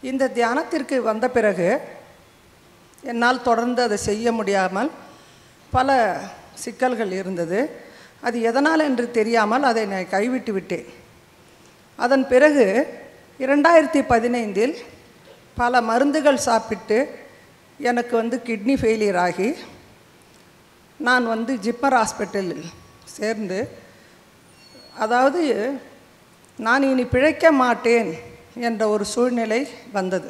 இந்த தியானத்திற்கு வந்த பிறகு என்னால் தொடர்ந்து அதை செய்ய முடியாமல் பல சிக்கல்கள் இருந்தது அது எதனால் என்று தெரியாமல் அதை நான் கைவிட்டு விட்டேன் அதன் பிறகு இரண்டாயிரத்தி பதினைந்தில் பல மருந்துகள் சாப்பிட்டு எனக்கு வந்து கிட்னி ஃபெயிலியர் ஆகி நான் வந்து ஜிப்மர் ஹாஸ்பிட்டலில் சேர்ந்து அதாவது நான் இனி பிழைக்க மாட்டேன் என்ற ஒரு சூழ்நிலை வந்தது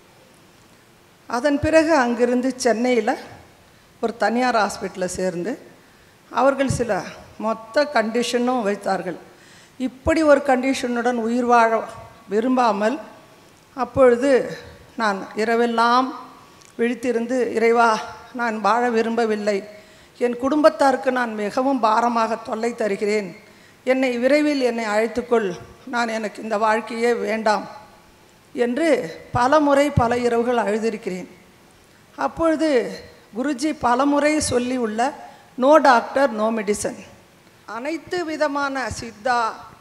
அதன் பிறகு அங்கிருந்து சென்னையில் ஒரு தனியார் ஹாஸ்பிட்டலில் சேர்ந்து அவர்கள் சில மொத்த கண்டிஷனும் வைத்தார்கள் இப்படி ஒரு கண்டிஷனுடன் உயிர் வாழ விரும்பாமல் அப்பொழுது நான் இரவெல்லாம் விழித்திருந்து இறைவா நான் வாழ விரும்பவில்லை என் குடும்பத்தாருக்கு நான் மிகவும் பாரமாக தொல்லை தருகிறேன் என்னை விரைவில் என்னை அழைத்துக்கொள் நான் எனக்கு இந்த வாழ்க்கையே வேண்டாம் என்று பல முறை பல இரவுகள் அழுதிருக்கிறேன் அப்பொழுது குருஜி பலமுறை சொல்லி உள்ள நோ டாக்டர் நோ மெடிசன் அனைத்து விதமான சித்தா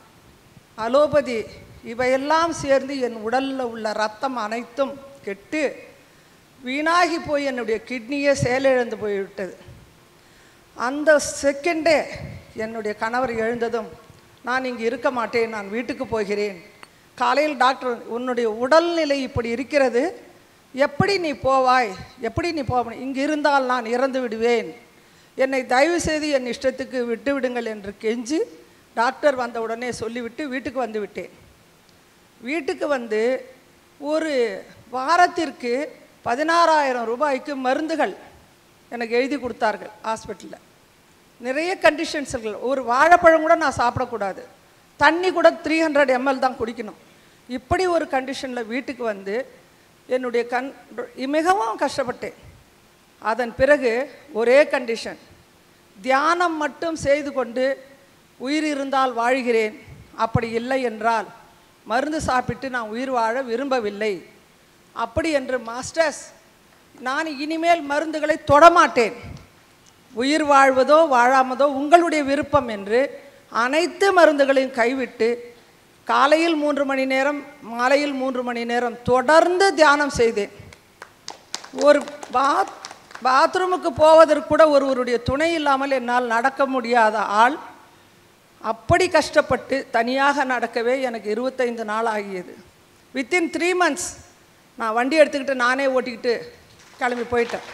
அலோபதி இவையெல்லாம் சேர்ந்து என் உடலில் உள்ள ரத்தம் அனைத்தும் கெட்டு வீணாகி போய் என்னுடைய கிட்னியே செயலிழந்து போய்விட்டது அந்த செகண்டே என்னுடைய கணவர் எழுந்ததும் நான் இங்கு இருக்க மாட்டேன் நான் வீட்டுக்கு போகிறேன் காலையில் டாக்டர் உன்னுடைய உடல்நிலை இப்படி இருக்கிறது எப்படி நீ போவாய் எப்படி நீ போவ இங்கு இருந்தால் நான் இறந்து விடுவேன் என்னை தயவு செய்து என் இஷ்டத்துக்கு விட்டு விடுங்கள் என்று கெஞ்சி டாக்டர் வந்த உடனே சொல்லிவிட்டு வீட்டுக்கு வந்து விட்டேன் வீட்டுக்கு வந்து ஒரு வாரத்திற்கு பதினாறாயிரம் ரூபாய்க்கு மருந்துகள் எனக்கு எழுதி கொடுத்தார்கள் ஹாஸ்பிட்டலில் நிறைய கண்டிஷன்ஸ்கள் ஒரு வாழைப்பழம் கூட நான் சாப்பிடக்கூடாது தண்ணி கூட த்ரீ ஹண்ட்ரட் எம்எல் தான் குடிக்கணும் இப்படி ஒரு கண்டிஷனில் வீட்டுக்கு வந்து என்னுடைய கண் மிகவும் கஷ்டப்பட்டேன் அதன் பிறகு ஒரே கண்டிஷன் தியானம் மட்டும் செய்து கொண்டு உயிர் இருந்தால் வாழ்கிறேன் அப்படி இல்லை என்றால் மருந்து சாப்பிட்டு நான் உயிர் வாழ விரும்பவில்லை அப்படி என்று மாஸ்டர்ஸ் நான் இனிமேல் மருந்துகளை தொடமாட்டேன் உயிர் வாழ்வதோ வாழாமதோ உங்களுடைய விருப்பம் என்று அனைத்து மருந்துகளையும் கைவிட்டு காலையில் மூன்று மணி நேரம் மாலையில் மூன்று மணி நேரம் தொடர்ந்து தியானம் செய்தேன் ஒரு பாத் பாத்ரூமுக்கு போவதற்கு கூட ஒருவருடைய துணை இல்லாமல் என்னால் நடக்க முடியாத ஆள் அப்படி கஷ்டப்பட்டு தனியாக நடக்கவே எனக்கு இருபத்தைந்து நாள் ஆகியது வித்தின் த்ரீ மந்த்ஸ் நான் வண்டி எடுத்துக்கிட்டு நானே ஓட்டிக்கிட்டு கிளம்பி போயிட்டேன்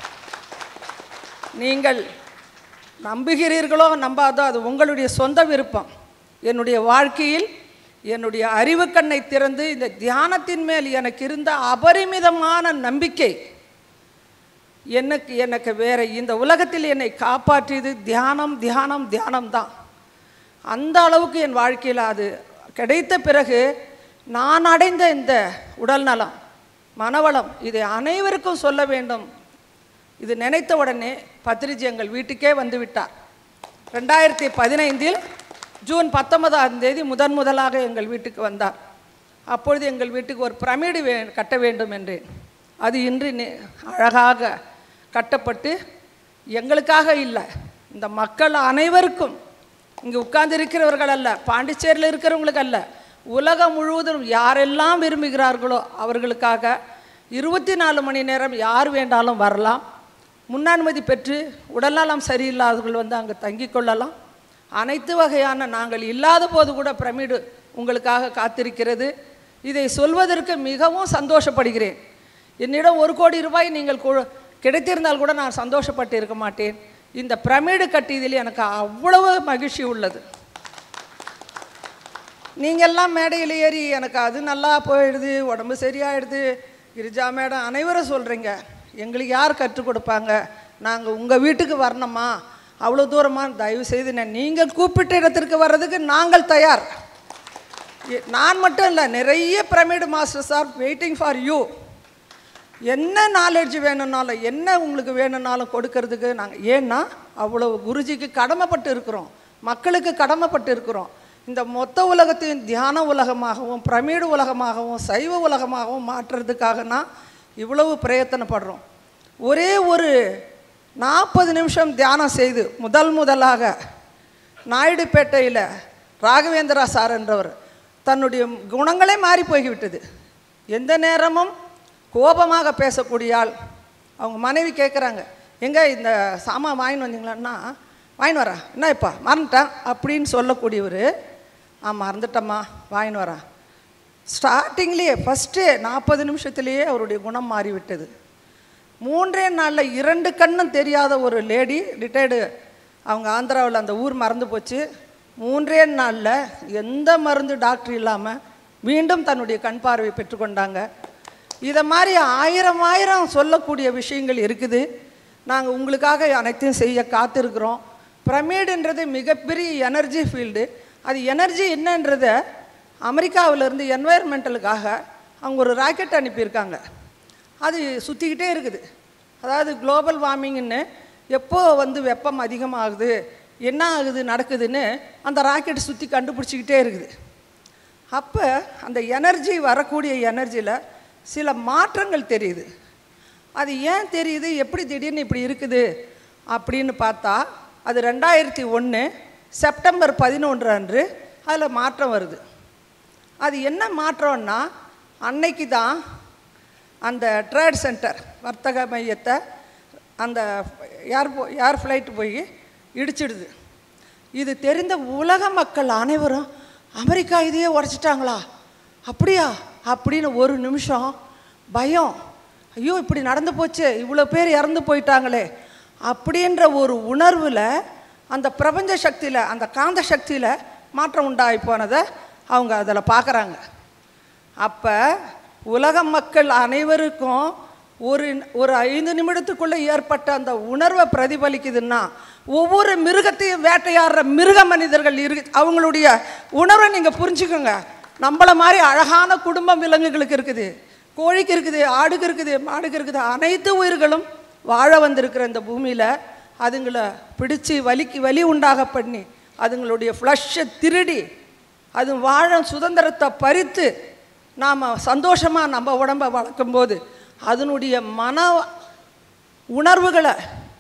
நீங்கள் நம்புகிறீர்களோ நம்பாதோ அது உங்களுடைய சொந்த விருப்பம் என்னுடைய வாழ்க்கையில் என்னுடைய அறிவு கண்ணை திறந்து இந்த தியானத்தின் மேல் எனக்கு இருந்த அபரிமிதமான நம்பிக்கை எனக்கு எனக்கு வேற இந்த உலகத்தில் என்னை காப்பாற்றியது தியானம் தியானம் தியானம் தான் அந்த அளவுக்கு என் வாழ்க்கையில் அது கிடைத்த பிறகு நான் அடைந்த இந்த உடல் நலம் மனவளம் இதை அனைவருக்கும் சொல்ல வேண்டும் இது நினைத்த உடனே பத்ரிஜி எங்கள் வீட்டுக்கே வந்து விட்டார் ரெண்டாயிரத்தி பதினைந்தில் ஜூன் பத்தொன்பதாம் தேதி முதன் முதலாக எங்கள் வீட்டுக்கு வந்தார் அப்பொழுது எங்கள் வீட்டுக்கு ஒரு பிரமிடு வே கட்ட வேண்டும் என்றேன் அது இன்று நி- அழகாக கட்டப்பட்டு எங்களுக்காக இல்லை இந்த மக்கள் அனைவருக்கும் இங்கே உட்கார்ந்து இருக்கிறவர்கள் அல்ல பாண்டிச்சேரியில் இருக்கிறவங்களுக்கு அல்ல உலகம் முழுவதும் யாரெல்லாம் விரும்புகிறார்களோ அவர்களுக்காக இருபத்தி நாலு மணி நேரம் யார் வேண்டாலும் வரலாம் முன்னனுமதி பெற்று உடல்நலம் சரியில்லாதவர்கள் வந்து அங்கே தங்கிக் கொள்ளலாம் அனைத்து வகையான நாங்கள் இல்லாத போது கூட பிரமிடு உங்களுக்காக காத்திருக்கிறது இதை சொல்வதற்கு மிகவும் சந்தோஷப்படுகிறேன் என்னிடம் ஒரு கோடி ரூபாய் நீங்கள் கு- கிடைத்திருந்தால் கூட நான் சந்தோஷப்பட்டு இருக்க மாட்டேன் இந்த பிரமிடு கட்டியதில் எனக்கு அவ்வளவு மகிழ்ச்சி உள்ளது நீங்கள்லாம் மேடையில் ஏறி எனக்கு அது நல்லா போயிடுது உடம்பு சரியாயிடுது கிரிஜா மேடம் அனைவரும் சொல்கிறீங்க எங்களுக்கு யார் கற்றுக் கொடுப்பாங்க நாங்கள் உங்கள் வீட்டுக்கு வரணுமா அவ்வளோ தூரமாக தயவு செய்து நான் நீங்கள் கூப்பிட்ட இடத்திற்கு வர்றதுக்கு நாங்கள் தயார் எ- நான் மட்டும் இல்லை நிறைய pyramid masters are waiting for you என்ன நாலேஜ் வேணும்னாலும் என்ன உங்களுக்கு வேணும்னாலும் கொடுக்கறதுக்கு நாங்கள் ஏன்னா அவ்வளவு குருஜிக்கு கடமைப்பட்டு இருக்கிறோம் மக்களுக்கு கடமைப்பட்டு இருக்கிறோம் இந்த மொத்த உலகத்தையும் தியான உலகமாகவும் பிரமிடு உலகமாகவும் சைவ உலகமாகவும் மாற்றுறதுக்காக நான் இவ்வளவு பிரயத்தனப்படுறோம் ஒரே ஒரு நாற்பது நிமிஷம் தியானம் செய்து முதல் முதலாக நாயுடுபேட்டையில் ராகவேந்திரா சார் என்றவர் தன்னுடைய குணங்களே மாறி போய்விட்டது எந்த நேரமும் கோபமாக பேசக்கூடிய ஆள் அவங்க மனைவி கேட்குறாங்க எங்க இந்த சாமான் வாங்கின்னு வந்தீங்களான்னா வாங்கின்னு வரேன் என்ன இப்போ மறந்துட்டேன் அப்படின்னு சொல்லக்கூடியவர் ஆ மறந்துட்டம்மா வாங்கின்னு வரேன் ஸ்டார்டிங்லேயே ஃபஸ்ட்டு நாற்பது நிமிஷத்துலேயே அவருடைய குணம் மாறிவிட்டது மூன்றே நாளில் இரண்டு கண்ணும் தெரியாத ஒரு லேடி ரிட்டையர்டு அவங்க ஆந்திராவில் அந்த ஊர் மறந்து போச்சு மூன்றே நாளில் எந்த மருந்து டாக்டர் இல்லாமல் மீண்டும் தன்னுடைய கண் பார்வை பெற்றுக்கொண்டாங்க இதை மாதிரி ஆயிரம் ஆயிரம் சொல்லக்கூடிய விஷயங்கள் இருக்குது நாங்கள் உங்களுக்காக அனைத்தையும் செய்ய காத்திருக்கிறோம் பிரமிடுன்றது மிகப்பெரிய எனர்ஜி ஃபீல்டு அது எனர்ஜி என்னன்றத அமெரிக்காவிலேருந்து என்வாயர்மெண்டலுக்காக அவங்க ஒரு ராக்கெட் அனுப்பியிருக்காங்க அது சுற்றிக்கிட்டே இருக்குது அதாவது குளோபல் வார்மிங்னு எப்போ வந்து வெப்பம் அதிகமாகுது என்ன ஆகுது நடக்குதுன்னு அந்த ராக்கெட் சுற்றி கண்டுபிடிச்சிக்கிட்டே இருக்குது அப்போ அந்த எனர்ஜி வரக்கூடிய எனர்ஜியில் சில மாற்றங்கள் தெரியுது அது ஏன் தெரியுது எப்படி திடீர்னு இப்படி இருக்குது அப்படின்னு பார்த்தா அது ரெண்டாயிரத்தி ஒன்று செப்டம்பர் பதினொன்று அன்று அதில் மாற்றம் வருது அது என்ன மாற்றம்னா அன்னைக்கு தான் அந்த ட்ரேட் சென்டர் வர்த்தக மையத்தை அந்த ஏர் ஏர் ஃப்ளைட்டு போய் இடிச்சிடுது இது தெரிந்த உலக மக்கள் அனைவரும் அமெரிக்கா இதையே உடச்சிட்டாங்களா அப்படியா அப்படின்னு ஒரு நிமிஷம் பயம் ஐயோ இப்படி நடந்து போச்சு இவ்வளோ பேர் இறந்து போயிட்டாங்களே அப்படின்ற ஒரு உணர்வில் அந்த பிரபஞ்ச சக்தியில் அந்த காந்த சக்தியில் மாற்றம் உண்டாகி போனதை அவங்க அதில் பார்க்குறாங்க அப்போ உலக மக்கள் அனைவருக்கும் ஒரு ஒரு ஐந்து நிமிடத்துக்குள்ளே ஏற்பட்ட அந்த உணர்வை பிரதிபலிக்குதுன்னா ஒவ்வொரு மிருகத்தையும் வேட்டையாடுற மிருக மனிதர்கள் இருக்கு அவங்களுடைய உணர்வை நீங்கள் புரிஞ்சுக்கோங்க நம்மளை மாதிரி அழகான குடும்பம் விலங்குகளுக்கு இருக்குது கோழிக்கு இருக்குது ஆடுக்கு இருக்குது மாடுக்கு இருக்குது அனைத்து உயிர்களும் வாழ வந்திருக்கிற இந்த பூமியில் அதுங்களை பிடிச்சு வலிக்கு வலி உண்டாக பண்ணி அதுங்களுடைய ஃப்ளஷ்ஷை திருடி அது வாழும் சுதந்திரத்தை பறித்து நாம் சந்தோஷமாக நம்ம உடம்பை வளர்க்கும்போது அதனுடைய மன உணர்வுகளை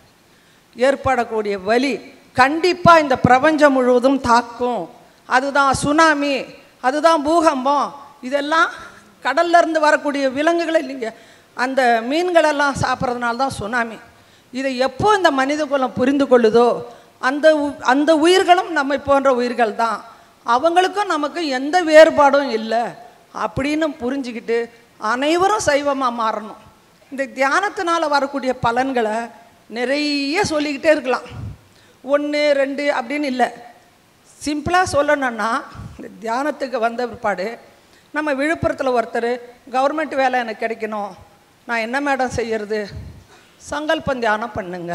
ஏற்படக்கூடிய வலி கண்டிப்பாக இந்த பிரபஞ்சம் முழுவதும் தாக்கும் அதுதான் சுனாமி அதுதான் பூகம்பம் இதெல்லாம் கடல்ல இருந்து வரக்கூடிய விலங்குகளை நீங்கள் அந்த மீன்களெல்லாம் சாப்பிட்றதுனால தான் சுனாமி இதை எப்போ இந்த மனித குலம் புரிந்து கொள்ளுதோ அந்த உ- அந்த உயிர்களும் நம்மை போன்ற உயிர்கள் தான் அவங்களுக்கும் நமக்கும் எந்த வேறுபாடும் இல்லை அப்படின்னு புரிஞ்சுக்கிட்டு அனைவரும் சைவமாக மாறணும் இந்த தியானத்தினால வரக்கூடிய பலன்களை நிறைய சொல்லிக்கிட்டே இருக்கலாம் ஒன்று ரெண்டு அப்படின்னு இல்லை சிம்பிளாக சொல்லணும்னா இந்த தியானத்துக்கு வந்த பிற்பாடு நம்ம விழுப்புரத்தில் ஒருத்தர் கவர்மெண்ட் வேலை எனக்கு கிடைக்கணும் நான் என்ன மேடம் செய்யறது சங்கல்பம் தியானம் பண்ணுங்க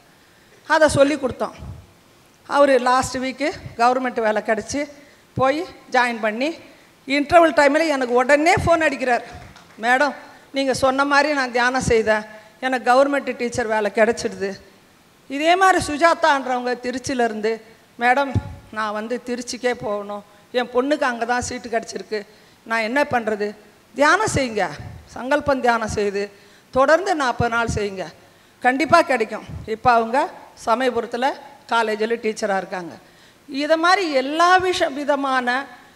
அதை சொல்லி கொடுத்தோம் அவர் லாஸ்ட் வீக்கு கவர்மெண்ட் வேலை கிடச்சி போய் ஜாயின் பண்ணி இன்டர்வல் டைமில் எனக்கு உடனே ஃபோன் அடிக்கிறார் மேடம் நீங்கள் சொன்ன மாதிரி நான் தியானம் செய்தேன் எனக்கு கவர்மெண்ட் டீச்சர் வேலை கிடச்சிடுது இதே மாதிரி சுஜாதான்றவங்க திருச்சியிலேருந்து மேடம் நான் வந்து திருச்சிக்கே போகணும் என் பொண்ணுக்கு அங்கே தான் சீட்டு கிடச்சிருக்கு நான் என்ன பண்ணுறது தியானம் செய்யுங்க சங்கல்பம் தியானம் செய்து தொடர்ந்து நாற்பது நாள் செய்யுங்க கண்டிப்பாக கிடைக்கும் இப்போ அவங்க சமயபுரத்தில் காலேஜில் டீச்சராக இருக்காங்க இதை மாதிரி எல்லா விஷ விதமான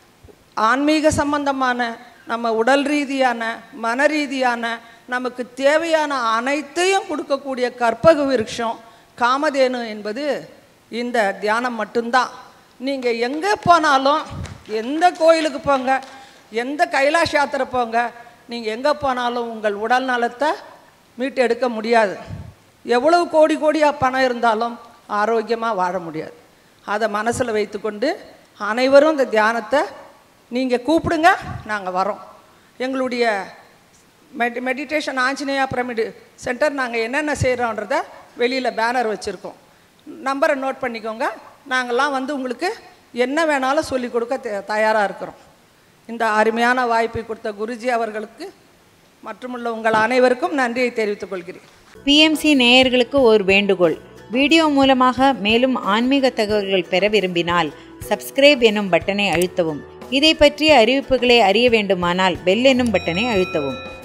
ஆன்மீக சம்பந்தமான நம்ம உடல் ரீதியான மன ரீதியான நமக்கு தேவையான அனைத்தையும் கொடுக்கக்கூடிய கற்பக விருட்சம் காமதேனு என்பது இந்த தியானம் மட்டும்தான் நீங்கள் எங்கே போனாலும் எந்த கோயிலுக்கு போங்க எந்த கைலாஷ் யாத்திரை போங்க நீங்கள் எங்கே போனாலும் உங்கள் உடல் நலத்தை மீட்டு எடுக்க முடியாது எவ்வளவு கோடி கோடியாக பணம் இருந்தாலும் ஆரோக்கியமாக வாழ முடியாது அதை மனசில் வைத்துக்கொண்டு அனைவரும் இந்த தியானத்தை நீங்கள் கூப்பிடுங்க நாங்கள் வரோம் எங்களுடைய மெடி மெடிடேஷன் ஆஞ்சநேயா பிரமிடு சென்டர் நாங்கள் என்னென்ன செய்கிறோன்றத வெளியில் பேனர் வச்சுருக்கோம் நம்பரை நோட் பண்ணிக்கோங்க நாங்கள்லாம் வந்து உங்களுக்கு என்ன வேணாலும் சொல்லி கொடுக்க தே- தயாராக இருக்கிறோம் இந்த அருமையான வாய்ப்பை கொடுத்த குருஜி அவர்களுக்கு மற்றுமுள்ள உங்கள் அனைவருக்கும் நன்றியை தெரிவித்துக் கொள்கிறேன் பிஎம்சி நேயர்களுக்கு ஒரு வேண்டுகோள் வீடியோ மூலமாக மேலும் ஆன்மீக தகவல்கள் பெற விரும்பினால் சப்ஸ்கிரைப் எனும் பட்டனை அழுத்தவும் இதை பற்றிய அறிவிப்புகளை அறிய வேண்டுமானால் பெல் என்னும் பட்டனை அழுத்தவும்